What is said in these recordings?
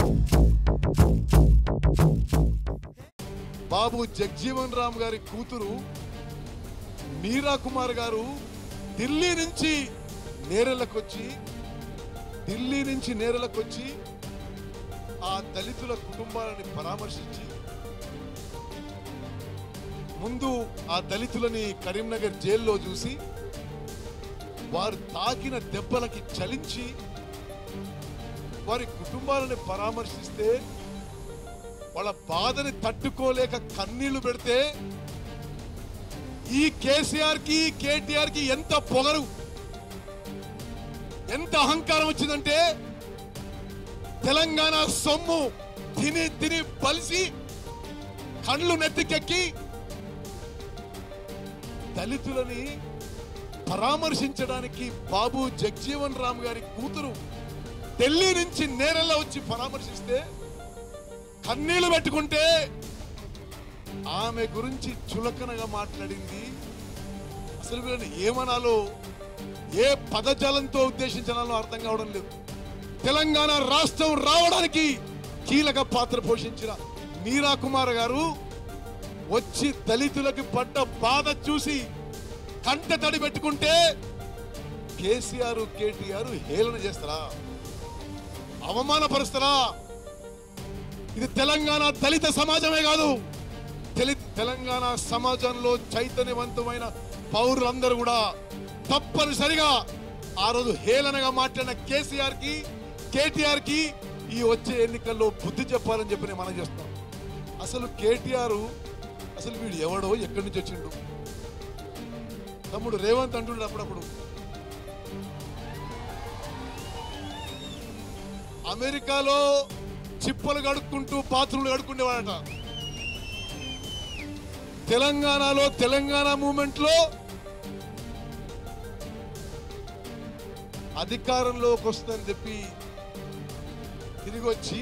బాబు జగ్జీవన్ రామ్ గారి కూతురు మీరా కుమార్ గారు ఢిల్లీ నుంచి నేరలకు వచ్చి ఢిల్లీ నుంచి నేరలకు వచ్చి ఆ దళితుల కుటుంబాలని పరామర్శించి ముందు ఆ దళితులని కరీంనగర్ జైల్లో చూసి వారు తాకిన దెబ్బలకి చలించి వారి కుటుంబాలని పరామర్శిస్తే వాళ్ళ బాధని తట్టుకోలేక కన్నీళ్లు పెడితే ఈ కేసీఆర్ కి కేటీఆర్ కి ఎంత పొగరు ఎంత అహంకారం వచ్చిందంటే తెలంగాణ సొమ్ము తిని తిని బలిసి కళ్ళు నెత్తికెక్కి దళితులని పరామర్శించడానికి బాబు జగ్జీవన్ రామ్ గారి కూతురు ఢిల్లీ నుంచి నేరల్లా వచ్చి పరామర్శిస్తే కన్నీళ్లు పెట్టుకుంటే ఆమె గురించి చులకనగా మాట్లాడింది అసలు వీళ్ళని ఏమనాలో ఏ పదజాలంతో ఉద్దేశించాలో అర్థం కావడం లేదు తెలంగాణ రాష్ట్రం రావడానికి కీలక పాత్ర పోషించిన మీరా కుమార్ గారు వచ్చి దళితులకు పడ్డ బాధ చూసి కంట తడి పెట్టుకుంటే కేసీఆర్ కేటీఆర్ హేళన చేస్తారా అవమానపరుస్తారా ఇది తెలంగాణ దళిత సమాజమే కాదు తెలి తెలంగాణ సమాజంలో చైతన్యవంతమైన పౌరులందరూ కూడా తప్పనిసరిగా ఆ రోజు హేళనగా మాట్లాడిన కేసీఆర్ కి కేటీఆర్ కి ఈ వచ్చే ఎన్నికల్లో బుద్ధి చెప్పాలని చెప్పి నేను మనం చేస్తున్నాం అసలు కేటీఆర్ అసలు వీడు ఎవడో ఎక్కడి నుంచి వచ్చిండు తమ్ముడు రేవంత్ అంటుండే అప్పుడప్పుడు అమెరికాలో చిప్పలు కడుక్కుంటూ బాత్రూమ్లు కడుక్కునేవాడట తెలంగాణలో తెలంగాణ మూమెంట్ లో అధికారంలోకి వస్తుందని చెప్పి తిరిగి వచ్చి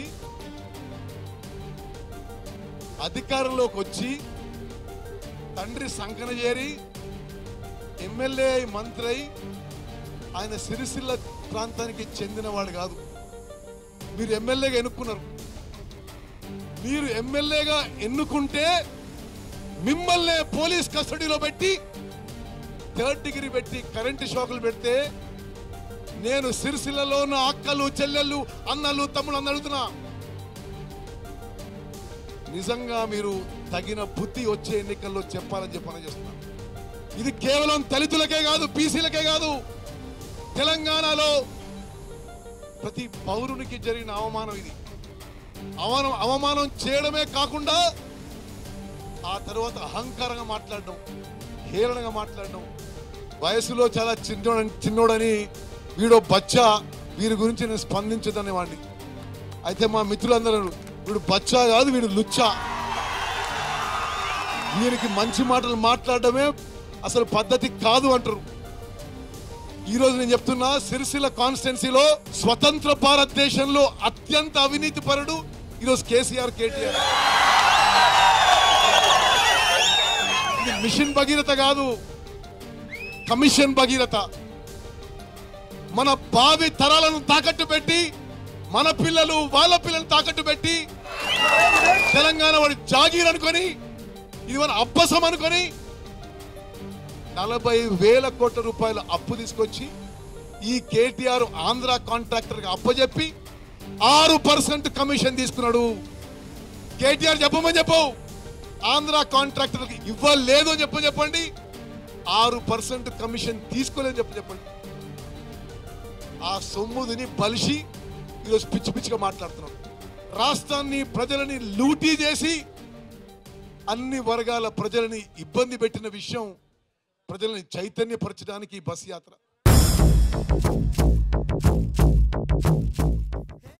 అధికారంలోకి వచ్చి తండ్రి సంకన చేరి ఎమ్మెల్యే అయి మంత్రి అయి ఆయన సిరిసిల్ల ప్రాంతానికి చెందినవాడు కాదు మీరు ఎమ్మెల్యేగా ఎన్నుకున్నారు మీరు ఎమ్మెల్యేగా ఎన్నుకుంటే మిమ్మల్నే పోలీస్ కస్టడీలో పెట్టి థర్డ్ డిగ్రీ పెట్టి కరెంటు షాకులు పెడితే నేను సిరిసిల్లలో ఉన్న అక్కలు చెల్లెళ్ళు అన్నలు తమ్ముడు అని అడుగుతున్నా నిజంగా మీరు తగిన బుద్ధి వచ్చే ఎన్నికల్లో చెప్పాలని చెప్పని చేస్తున్నా ఇది కేవలం దళితులకే కాదు బీసీలకే కాదు తెలంగాణలో ప్రతి పౌరునికి జరిగిన అవమానం ఇది అవమానం అవమానం చేయడమే కాకుండా ఆ తర్వాత అహంకారంగా మాట్లాడడం హేళనగా మాట్లాడడం వయసులో చాలా చిన్నోడ చిన్నోడని వీడో బచ్చా వీరి గురించి నేను స్పందించదని వాడిని అయితే మా మిత్రులందరూ వీడు బచ్చా కాదు వీడు లుచ్చా వీరికి మంచి మాటలు మాట్లాడడమే అసలు పద్ధతి కాదు అంటారు ఈ రోజు నేను చెప్తున్నా సిరిసిల్ల కాన్స్టిట్యున్సీలో స్వతంత్ర భారతదేశంలో అత్యంత అవినీతి పరుడు ఈరోజు కేసీఆర్ కేటీఆర్ ఇది మిషన్ భగీరథ కాదు కమిషన్ భగీరథ మన భావి తరాలను తాకట్టు పెట్టి మన పిల్లలు వాళ్ళ పిల్లలు తాకట్టు పెట్టి తెలంగాణ వాడి జాగీర్ అనుకొని ఇది మన అబ్బసం అనుకొని నలభై వేల కోట్ల రూపాయల అప్పు తీసుకొచ్చి ఈ కేటీఆర్ ఆంధ్ర కాంట్రాక్టర్ అప్పచెప్పి ఆరు పర్సెంట్ కమిషన్ తీసుకున్నాడు కేటీఆర్ చెప్పమని చెప్పు ఆంధ్ర కాంట్రాక్టర్ ఇవ్వలేదు అని చెప్పని చెప్పండి ఆరు పర్సెంట్ కమిషన్ తీసుకోలేదని చెప్పి చెప్పండి ఆ సొమ్ముదిని బలిసి ఈరోజు పిచ్చి పిచ్చిగా మాట్లాడుతున్నాం రాష్ట్రాన్ని ప్రజలని లూటీ చేసి అన్ని వర్గాల ప్రజలని ఇబ్బంది పెట్టిన విషయం ప్రజల్ని చైతన్యపరచడానికి ఈ బస్ యాత్ర